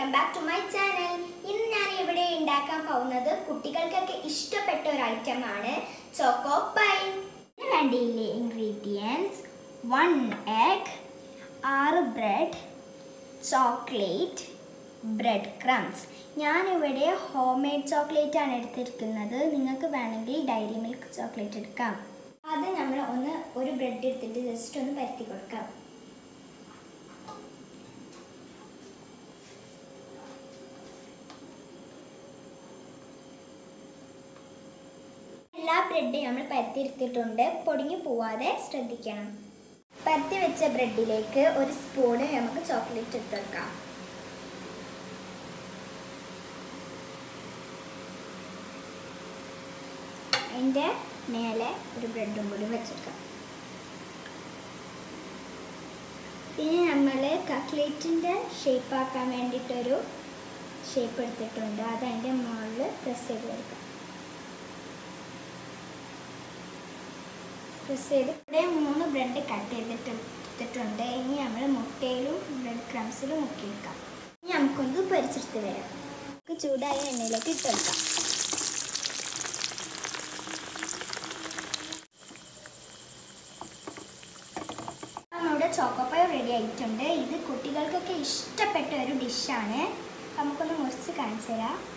welcome back to my channel ഇന്ന് ഞാൻ ഇവിടെ ഉണ്ടാക്കാൻ പോകുന്നത് കുട്ടികൾക്കൊക്കെ ഇഷ്ടപ്പെട്ട ഒരു ഐറ്റം ആണ് ചോക്കോ പൈ ഇതിന് വേണ്ടിയില്ലേ ഇൻഗ്രീഡിയൻസ് വൺ എഗ് ആറ് ബ്രെഡ് ചോക്ലേറ്റ് ബ്രെഡ് ക്രംസ് ഞാനിവിടെ ഹോം മെയ്ഡ് ചോക്ലേറ്റ് ആണ് എടുത്തിരിക്കുന്നത് നിങ്ങൾക്ക് വേണമെങ്കിൽ ഡയറി മിൽക്ക് ചോക്ലേറ്റ് എടുക്കാം അത് നമ്മൾ ഒന്ന് ഒരു ബ്രെഡ് എടുത്തിട്ട് ജസ്റ്റ് ഒന്ന് പരത്തി കൊടുക്കാം എല്ലാ ബ്രെഡും നമ്മൾ പരത്തിയെടുത്തിട്ടുണ്ട് പൊടിഞ്ഞു പോവാതെ ശ്രദ്ധിക്കണം പരത്തി വെച്ച ബ്രെഡിലേക്ക് ഒരു സ്പൂണ് നമുക്ക് ചോക്ലേറ്റ് ഇട്ടെടുക്കാം അതിൻ്റെ മേലെ ഒരു ബ്രെഡും കൂടി വെച്ചെടുക്കാം പിന്നെ നമ്മൾ കട്ട്ലേറ്റിൻ്റെ ഷേപ്പ് ആക്കാൻ വേണ്ടിയിട്ടൊരു ഷേപ്പ് എടുത്തിട്ടുണ്ട് അത് അതിൻ്റെ മുകളിൽ പ്രസ് ചെയ്ത് കൊടുക്കാം പ്രസ് ചെയ്ത് ഇവിടെ മൂന്ന് ബ്രെഡ് കട്ട് ചെയ്തിട്ട് എടുത്തിട്ടുണ്ട് ഇനി നമ്മൾ മുട്ടയിലും ബ്രെഡ് ക്രംസിലും മുക്കിയെടുക്കാം ഇനി നമുക്കൊന്ന് പൊരിച്ചെടുത്ത് വരാം നമുക്ക് ചൂടായ എണ്ണയിലേക്ക് ഇട്ടെടുക്കാം നമ്മുടെ ചോക്കോപ്പയ റെഡി ആയിട്ടുണ്ട് ഇത് കുട്ടികൾക്കൊക്കെ ഇഷ്ടപ്പെട്ട ഒരു ഡിഷാണ് നമുക്കൊന്ന് മുറിച്ച് കാണിച്ചു തരാം